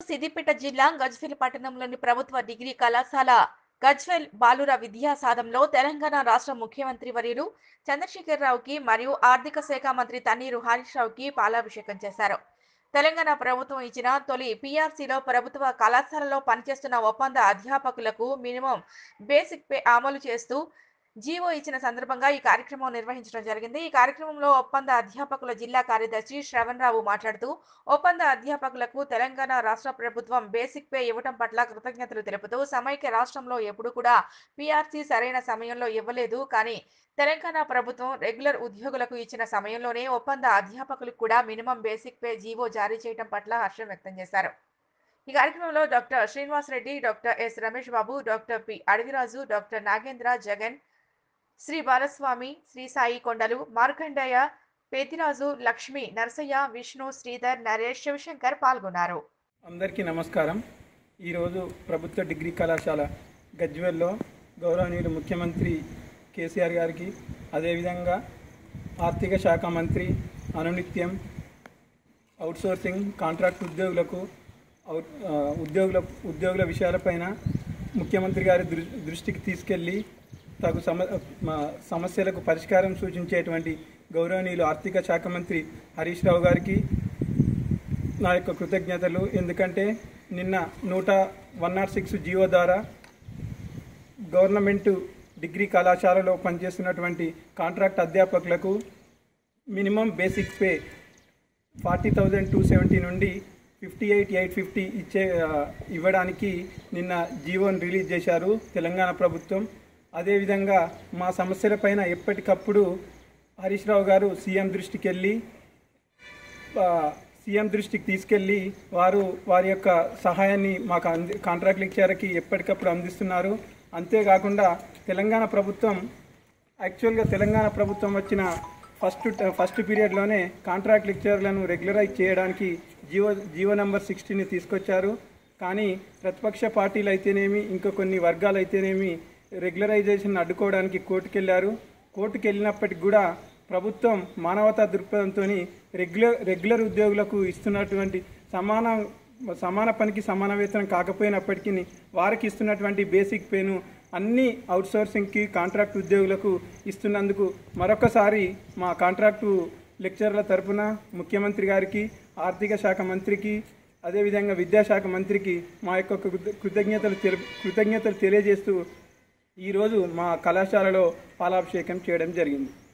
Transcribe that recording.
సిద్దిపేట జిల్లా గజ్వేల్ పట్టణంలోని ప్రభుత్వ డిగ్రీ కళాశాల గజ్వేల్ బాలుర విద్యాసాధంలో తెలంగాణ రాష్ట్ర ముఖ్యమంత్రి వర్యులు చంద్రశేఖర్ రావుకి మరియు ఆర్థిక శాఖ మంత్రి తన్నీరు హరీష్ రావుకి పాలాభిషేకం చేశారు తెలంగాణ ప్రభుత్వం ఇచ్చిన తొలి పీఆర్సీలో ప్రభుత్వ కళాశాలలో పనిచేస్తున్న ఒప్పంద అధ్యాపకులకు మినిమం బేసిక్ పే అమలు చేస్తూ జీవో ఇచ్చిన సందర్భంగా ఈ కార్యక్రమం నిర్వహించడం జరిగింది ఈ కార్యక్రమంలో ఒప్పంద అధ్యాపకుల జిల్లా కార్యదర్శి శ్రవణ్ రావు మాట్లాడుతూ ఒప్పంద అధ్యాపకులకు తెలంగాణ రాష్ట్ర ప్రభుత్వం బేసిక్ పే ఇవ్వడం పట్ల కృతజ్ఞతలు తెలుపుతూ సమైక్య రాష్ట్రంలో ఎప్పుడు కూడా పీఆర్సీ సరైన సమయంలో ఇవ్వలేదు కానీ తెలంగాణ ప్రభుత్వం రెగ్యులర్ ఉద్యోగులకు ఇచ్చిన సమయంలోనే ఒప్పంద అధ్యాపకులకు కూడా మినిమం బేసిక్ పే జీవో జారీ చేయడం పట్ల హర్షం వ్యక్తం చేశారు ఈ కార్యక్రమంలో doctor Srinivas Reddy doctor S Ramesh Babu doctor P Adaviraju doctor Nagendra Jagan Shri Balaswamy Shri Sai Kondalu Markandeya పేతిరాజు Lakshmi Narasayya Vishnu Sridhar Naresh Shivshankar పాల్గొన్నారు అందరికీ నమస్కారం ఈరోజు ప్రభుత్వ డిగ్రీ కళాశాల గజ్వెల్లో గౌరవనీయులు ముఖ్యమంత్రి కేసీఆర్ గారికి అదేవిధంగా ఆర్థిక శాఖ మంత్రి అనునిత్యం అవుట్సోర్సింగ్ కాంట్రాక్ట్ ఉద్యోగులకు అవుట్ ఆ, ఉద్యోగుల ఉద్యోగుల విషయాలపైన ముఖ్యమంత్రి గారి దృ- దృష్టికి తీసుకెళ్ళి తగు సమ మా సమస్యలకు పరిష్కారం సూచించేటువంటి గౌరవనీయులు ఆర్థిక శాఖ మంత్రి హరీష్ రావు గారికి నా యొక్క కృతజ్ఞతలు ఎందుకంటే నిన్న నూట వన్ నాట్ సిక్స్ జియో ద్వారా గవర్నమెంట్ డిగ్రీ కళాశాలలో పనిచేస్తున్నటువంటి కాంట్రాక్ట్ అధ్యాపకులకు minimum basic pay forty thousand two seventy నుండి ఫిఫ్టీ ఎయిట్ ఎయిట్ ఫిఫ్టీ ఇచ్చే ఆ, ఇవ్వడానికి నిన్న జీవోని రిలీజ్ చేశారు తెలంగాణ ప్రభుత్వం అదేవిధంగా మా సమస్యలపైన ఎప్పటికప్పుడు హరీష్ రావు గారు సీఎం దృష్టికి వెళ్ళి ఆ, సీఎం దృష్టికి తీసుకెళ్ళి వారు వారి యొక్క సహాయాన్ని మాకు అంది కాంట్రాక్ట్ లెక్చర్కి ఎప్పటికప్పుడు అందిస్తున్నారు అంతేకాకుండా తెలంగాణ ప్రభుత్వం యాక్చువల్గా తెలంగాణ ప్రభుత్వం వచ్చిన ఫస్ట్ ఫస్ట్ పీరియడ్లోనే కాంట్రాక్ట్ లెక్చర్లను రెగ్యులరైజ్ చేయడానికి జీవో జీవో నెంబర్ సిక్స్టీని తీసుకొచ్చారు కానీ ప్రతిపక్ష పార్టీలు అయితేనేమి ఇంకా కొన్ని వర్గాలు అయితేనేమి రెగ్యులరైజేషన్ అడ్డుకోవడానికి కోర్టుకెళ్లారు కోర్టుకు వెళ్ళినప్పటికి కూడా ప్రభుత్వం మానవతా దృక్పథంతో రెగ్యులర్ రెగ్యులర్ ఉద్యోగులకు ఇస్తున్నటువంటి సమాన సమాన పనికి సమాన వేతనం కాకపోయినప్పటికీ వారికి ఇస్తున్నటువంటి బేసిక్ పేను అన్ని అవుట్సోర్సింగ్కి కాంట్రాక్ట్ ఉద్యోగులకు ఇస్తున్నందుకు మరొకసారి మా కాంట్రాక్టు లెక్చర్ల తరపున ముఖ్యమంత్రి గారికి ఆర్థిక శాఖ మంత్రికి అదేవిధంగా విద్యాశాఖ మంత్రికి మా యొక్క కృత- కృతజ్ఞతలు తెలు కృతజ్ఞతలు తెలియజేస్తూ ఈరోజు మా కళాశాలలో పాలాభిషేకం చేయడం జరిగింది